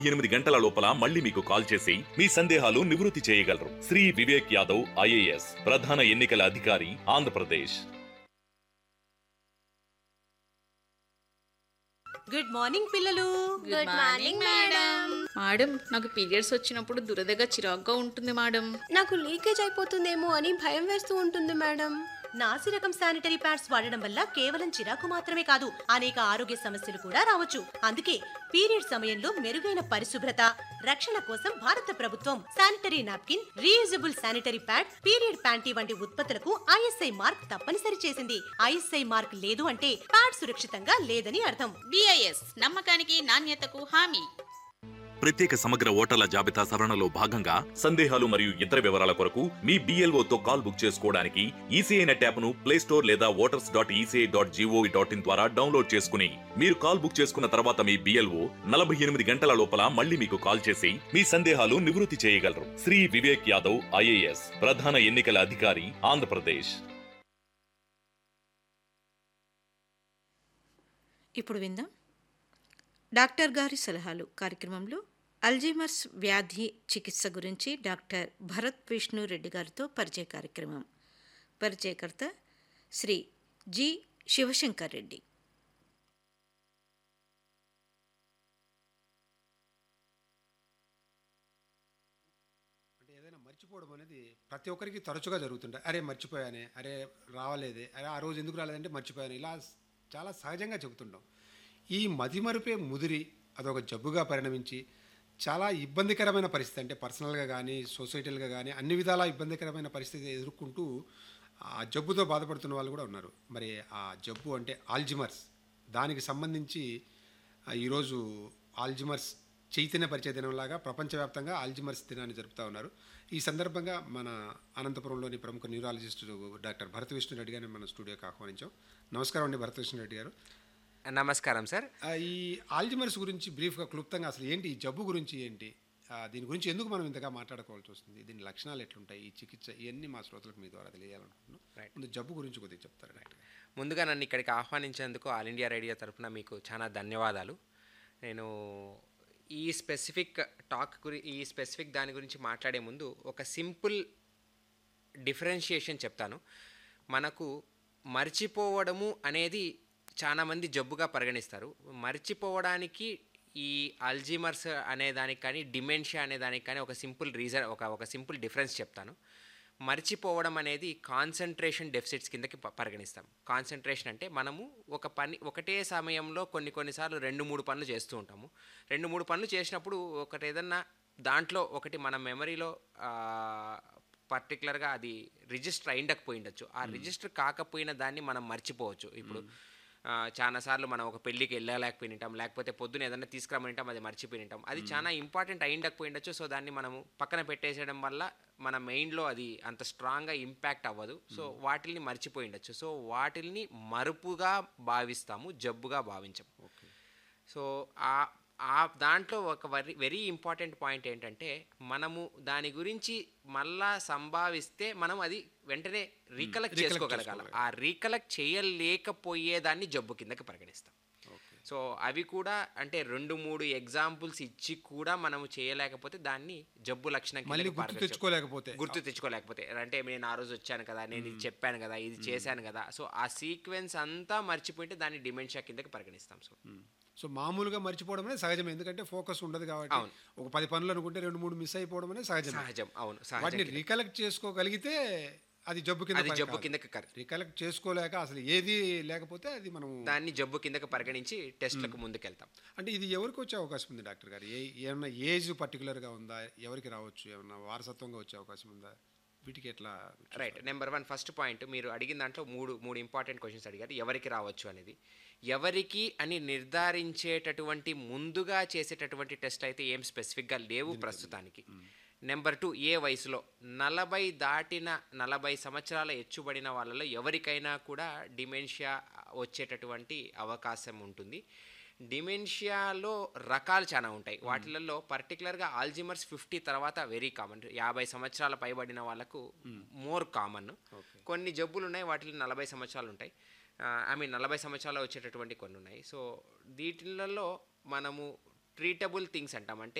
ఎనిమిది గంటల లోపల మళ్ళీ మీకు కాల్ చేసి మీ సందేహాలు నివృత్తి చేయగలరు శ్రీ వివేక్ యాదవ్ ఐఏఎస్ ప్రధాన ఎన్నికల అధికారి ఆంధ్రప్రదేశ్ గుడ్ మార్నింగ్ పిల్లలు గుడ్ మార్నింగ్ మేడం మేడం నాకు పీరియడ్స్ వచ్చినప్పుడు దురదగా చిరాగ్గా ఉంటుంది మేడం నాకు లీకేజ్ అయిపోతుందేమో అని భయం వేస్తూ ఉంటుంది మేడం నాసి రకం శానిటరీ ప్యాడ్స్ వాడడం వల్ల కేవలం చిరాకు మాత్రమే కాదు అనేక ఆరోగ్య సమస్యలు కూడా రావచ్చు అందుకే పీరియడ్ సమయంలో మెరుగైన పరిశుభ్రత రక్షణ కోసం భారత ప్రభుత్వం sanitary napkin reusable sanitary pad period panty వంటి ఉత్పత్తులకు ఐఎస్ఐ మార్క్ తప్పనిసరి చేసింది ఐఎస్ఐ మార్క్ లేదు అంటే ప్యాడ్ సురక్షితంగా లేదని అర్థం బిఐఎస్ నమ్మకానికి నాణ్యతకు హామీ ప్రత్యేక సమగ్ర ఓటర్ల జాబితా సవరణలో భాగంగా సందేహాలు మరియు ఇతర వివరాల కొరకు మీ BLO తో కాల్ బుక్ చేసుకోవడానికి ఈసీఐ నెట్ యాప్ ను ప్లే స్టోర్ లేదా voters dot ECI dot G O V dot in ద్వారా డౌన్లోడ్ చేసుకుని మీరు కాల్ బుక్ చేసుకున్న తర్వాత మీ బిఎల్ఓ నలభై ఎనిమిది గంటల లోపల మళ్ళీ మీకు కాల్ చేసి మీ సందేహాలు నివృత్తి చేయగలరు శ్రీ వివేక్ యాదవ్ ఐఏఎస్ ప్రధాన ఎన్నికల అధికారి ఆంధ్రప్రదేశ్ ఇప్పుడు విందాం డాక్టర్ గారి సలహాలు కార్యక్రమంలో అల్జీమర్స్ వ్యాధి చికిత్స గురించి డాక్టర్ భరత్ విష్ణు రెడ్డి గారితో పరిచయ కార్యక్రమం పరిచయకర్త శ్రీ జి శివశంకర్ రెడ్డి అంటే ఏదైనా మర్చిపోవడం అనేది ప్రతి ఒక్కరికి తరచుగా జరుగుతుంటాయి అరే మర్చిపోయానే అరే రావలేదే అరే ఆ రోజు ఎందుకు రాలేదంటే మర్చిపోయాను ఇలా స్- చాలా సహజంగా చెబుతుంటాం ఈ మతిమరుపే ముదిరి అదొక జబ్బుగా పరిణమించి చాలా ఇబ్బందికరమైన పరిస్థితి అంటే పర్సనల్గా కానీ సొసైటీలుగా కానీ అన్ని విధాలా ఇబ్బందికరమైన పరిస్థితి ఎదుర్కొంటూ ఆ జబ్బుతో బాధపడుతున్న వాళ్ళు కూడా ఉన్నారు మరి ఆ జబ్బు అంటే ఆల్జిమర్స్ దానికి సంబంధించి ఆ, ఈరోజు ఆల్జిమర్స్ చైతన్య పరిచయ దినంలాగా ప్రపంచవ్యాప్తంగా ఆల్జిమర్స్ దినాన్ని జరుపుతూ ఉన్నారు ఈ సందర్భంగా మన అనంతపురంలోని ప్రముఖ న్యూరాలజిస్టు డాక్టర్ భరత విష్ణు రెడ్డి గారిని మన స్టూడియోకి ఆహ్వానించాం నమస్కారం అండి భరత విష్ణు రెడ్డి గారు నమస్కారం సార్ ఆ, ఈ ఆల్జిమర్స్ గురించి బ్రీఫ్గా క్లుప్తంగా అసలు ఏంటి ఈ జబ్బు గురించి ఏంటి ఆ, దీని గురించి ఎందుకు మనం ఇంతగా మాట్లాడుకోవాల్సి వస్తుంది దీని లక్షణాలు ఎట్లుంటాయి ఈ చికిత్స ఇవన్నీ మా శ్రోతలకు మీ ద్వారా తెలియాలనుకుంటున్నాం Right. ముందు జబ్బు గురించి కొద్దిగా చెప్తారా డాక్టర్ గారు? ముందుగా నన్ను ఇక్కడికి ఆహ్వానించేందుకు ఆల్ ఇండియా రేడియో తరఫున మీకు చాలా ధన్యవాదాలు నేను ఈ స్పెసిఫిక్ టాక్ గురి ఈ స్పెసిఫిక్ దాని గురించి మాట్లాడే ముందు ఒక సింపుల్ డిఫరెన్షియేషన్ చెప్తాను మనకు మర్చిపోవడము అనేది చాలామంది జబ్బుగా పరిగణిస్తారు మర్చిపోవడానికి ఈ అల్జీమర్స్ అనే దానికి కానీ డిమెన్షియా అనే దానికి కానీ ఒక సింపుల్ రీజన్ ఒక ఒక సింపుల్ డిఫరెన్స్ చెప్తాను మర్చిపోవడం అనేది కాన్సన్ట్రేషన్ డెఫిసిట్స్ కిందకి ప- పరిగణిస్తాం కాన్సన్ట్రేషన్ అంటే మనము ఒక పని ఒకటే సమయంలో కొన్ని కొన్నిసార్లు రెండు మూడు పనులు చేస్తూ ఉంటాము రెండు మూడు పనులు చేసినప్పుడు ఒకటి ఏదన్నా దాంట్లో ఒకటి మన మెమరీలో పర్టికులర్గా అది రిజిస్టర్ అయిండకపోయి ఉండొచ్చు ఆ రిజిస్టర్ కాకపోయిన దాన్ని మనం మర్చిపోవచ్చు ఇప్పుడు ఆ, చాలాసార్లు మనం ఒక పెళ్ళికి వెళ్ళలేకపోయి ఉంటాం లేకపోతే పొద్దున ఏదైనా తీసుకురమని ఉంటాం అది మర్చిపోయి ఉంటాం అది చాలా ఇంపార్టెంట్ అయిండకపోయి ఉండొచ్చు సో దాన్ని మనము పక్కన పెట్టేసేయడం వల్ల మన మైండ్లో అది అంత స్ట్రాంగ్గా ఇంపాక్ట్ అవ్వదు సో వాటిల్ని మర్చిపోయి ఉండొచ్చు సో వాటిల్ని మరుపుగా భావిస్తాము జబ్బుగా భావించము సో ఆ ఆ దాంట్లో ఒక వెరీ వెరీ ఇంపార్టెంట్ పాయింట్ ఏంటంటే మనము దాని గురించి మళ్ళా సంభావిస్తే మనం అది వెంటనే రీకలెక్ట్ చేసుకోగలగాలి ఆ రీకలెక్ట్ చేయలేకపోయేదాన్ని జబ్బు కిందకి పరిగణిస్తాం సో అవి కూడా అంటే రెండు మూడు ఎగ్జాంపుల్స్ ఇచ్చి కూడా మనము చేయలేకపోతే దాన్ని జబ్బు లక్షణం మళ్ళీ కిందకి గుర్తు పరిగణించ- తెచ్చుకోలేకపోతే గుర్తు తెచ్చుకోలేకపోతే అంటే నేను ఆ రోజు వచ్చాను కదా నేను ఇది చెప్పాను కదా ఇది చేశాను కదా సో ఆ సీక్వెన్స్ అంతా మర్చిపోయింటే దాన్ని డిమెన్షియా కిందకి పరిగణిస్తాం సో సో మామూలుగా మర్చిపోవడం అనేది సహజం ఎందుకంటే ఫోకస్ ఉండదు కాబట్టి అవును. ఒక పది పనులు అనుకుంటే రెండు మూడు మిస్ అయిపోవడం అనేది సహజం సహజం అవును వాటిని సహజం రీకలెక్ట్ చేసుకోగలిగితే అది జబ్బు కింద అది జబ్బు కిందకి కర్- రీకలెక్ట్ చేసుకోలేక అసలు ఏది లేకపోతే అది మనం దాన్ని జబ్బు కిందకి పరిగణించి టెస్ట్లకు ముందుకెళ్తాం అంటే ఇది ఎవరికి వచ్చే అవకాశం ఉంది డాక్టర్ గారు ఏ ఏమన్నా ఏజ్ పర్టికులర్గా ఉందా ఎవరికి రావచ్చు ఏమన్నా వారసత్వంగా వచ్చే అవకాశం ఉందా వీటికి ఎట్లా right number one first point మీరు అడిగిన దాంట్లో మూడు మూడు ఇంపార్టెంట్ క్వశ్చన్స్ అడిగారు ఎవరికి రావచ్చు అనేది ఎవరికి అని నిర్ధారించేటటువంటి ముందుగా చేసేటటువంటి టెస్ట్ అయితే ఏం స్పెసిఫిక్గా లేవు ప్రస్తుతానికి నెంబర్ టూ ఏ వయసులో నలభై దాటిన నలభై సంవత్సరాల ఎచ్చుబడిన వాళ్ళలో ఎవరికైనా కూడా డిమెన్షియా వచ్చేటటువంటి అవకాశం ఉంటుంది డిమెన్షియాలో రకాలు చాలా ఉంటాయి వాటిలలో పర్టికులర్గా ఆల్జిమర్స్ ఫిఫ్టీ తర్వాత వెరీ కామన్ యాభై సంవత్సరాల పైబడిన వాళ్ళకు మోర్ కామన్ కొన్ని జబ్బులు ఉన్నాయి వాటిలో నలభై సంవత్సరాలు ఉంటాయి ఐ మీన్ నలభై సంవత్సరాలు వచ్చేటటువంటి కొన్ని ఉన్నాయి సో వీటిలలో మనము ట్రీటబుల్ థింగ్స్ అంటాం అంటే